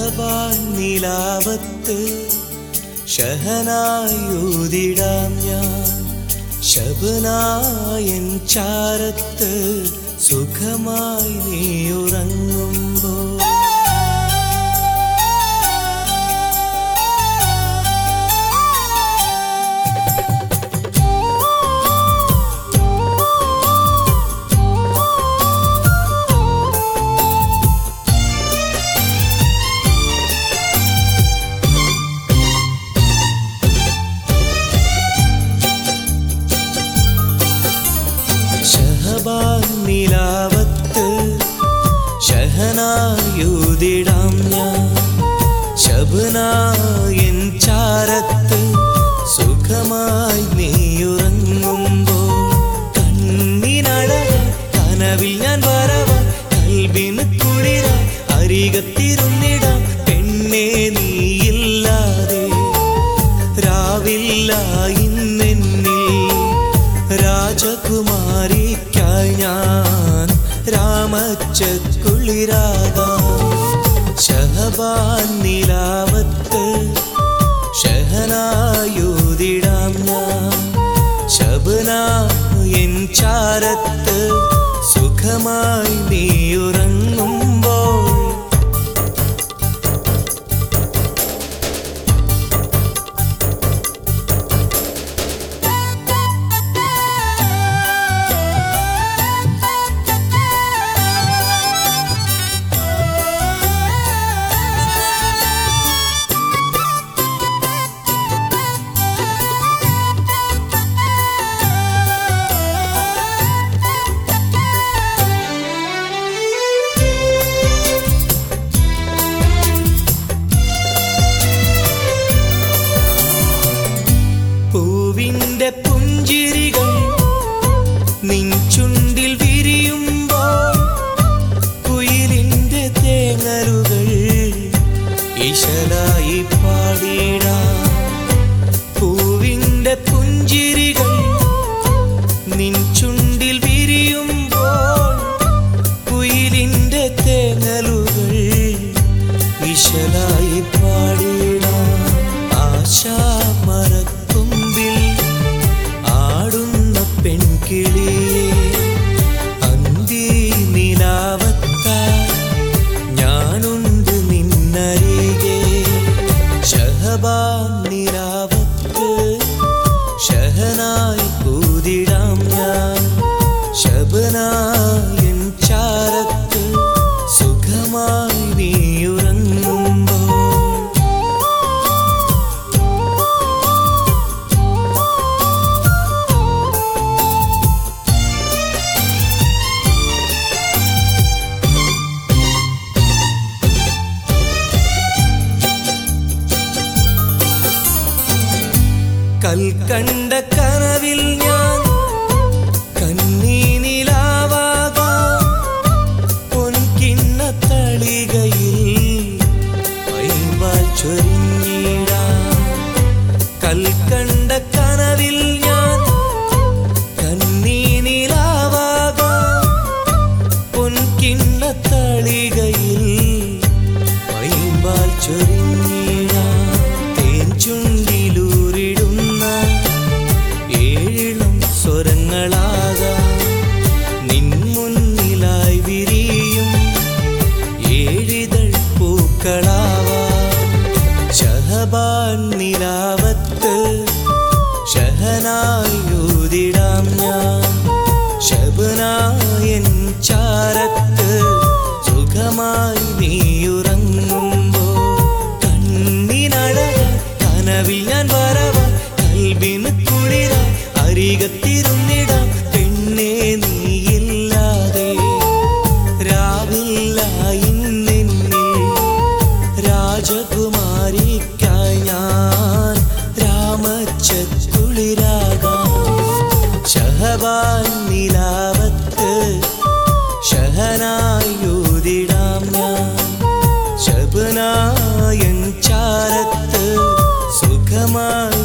ഷഹബാൻ നിലാവത്ത് ഷഹനായൂതിടാം ഞാൻ ശബനായൻ ചാരത്ത് സുഖമായി നീ ഉറങ്ങുമ്പോൾ ഷഹബാൻ നിലാവത്ത് ഷഹനായൂതിടാം ഞാൻ ശബനായൻ ചാരത്ത് സുഖമായി നീയുറങ്ങുമ്പോൾ കണ്ണിനഴ കനവിൽ ഞാൻ വരവ കൽവിന് കുളിര അരികത്തിരുന്നിടാം പെണ്ണെ നീയില്ലാതെ രാവില്ല ഇന്നെന്നിൽ രാജകുമാരിക്കായി ഞാൻ രാമച്ചക്കുളിരാകാം ഷഹബാൻ നിലാവത്ത് ഷഹനായൂതിടാം ഞാൻ ശബന എൻ ചാരത്ത് സുഖമായി നീ ഉറങ്ങുമ്പോൾ പൂവിന്റെ പുഞ്ചിരികൾ നിൻ ചുണ്ടിൽ വിരിയുമ്പോൾ കുയിലിന്റെ തേങ്ങലുകൾ ഇശലായി പാടിടാം പൂവിന്റെ പുഞ്ചിരികൾ നിൻ ചുണ്ടിൽ വിരിയുമ്പോൾ കുയിലിന്റെ തേങ്ങലുകൾ ഇശലായി പാടിടാം ആശാമരത്തുമ്പിൽ ആടുന്ന പെൺകിളിയെ അന്തി നിലാവത്താൽ ഞാനുണ്ട് നിന്നരികെ ഷഹബാൻ നിലാവത്ത് ഷഹനായി കൂതിടാം ഞാൻ ശബനായൻ ചാരത്ത് സുഖമായി നീ ഉറങ്ങുമ്പോൾ കൽക്കണ്ട കനവിൽ ഞാൻ കണ്ണീനിലാവാകാം പൊൻകിണ്ണ തളികയിൽ വൈവാൽ ചൊരിഞ്ഞിടാം കൽക്കണ്ട കനവിൽ ഞാൻ കണ്ണീനിലാവാകാം പൊൻകിണ്ണ തളികയിൽ വൈമ്പാൽ ചൊരിഞ്ഞിടാം തേൻ ചുണ്ടിലൂരിടുന്ന ഏഴിളം സ്വരങ്ങളാകാം നിൻ മുന്നിലായി വിരിയും ഏഴിതൾ പൂക്കളാവാം ഷഹബാൻ നിലാവത്ത് ഷഹനായൂതിടാം ഞാൻ ശബനായൻ ചാരത്ത് സുഖമായി നീയുറങ്ങുമ്പോൾ കണ്ണിനഴക കനവിൽ ഞാൻ വരവ കൽവിന് കുളിര അരികത്തിരുന്നിടാം പെണ്ണെ നീയില്ലാതെ രാവില്ല ഇന്നെന്നിൽ രാജകുമാരിക്കായി ഞാൻ രാമച്ചക്കുളിരാകാം ഷഹബാൻ നിലാവത്ത് ഷഹനായൂതിടാം ഞാൻ ശബനായൻ ചാരത്ത് സുഖമായി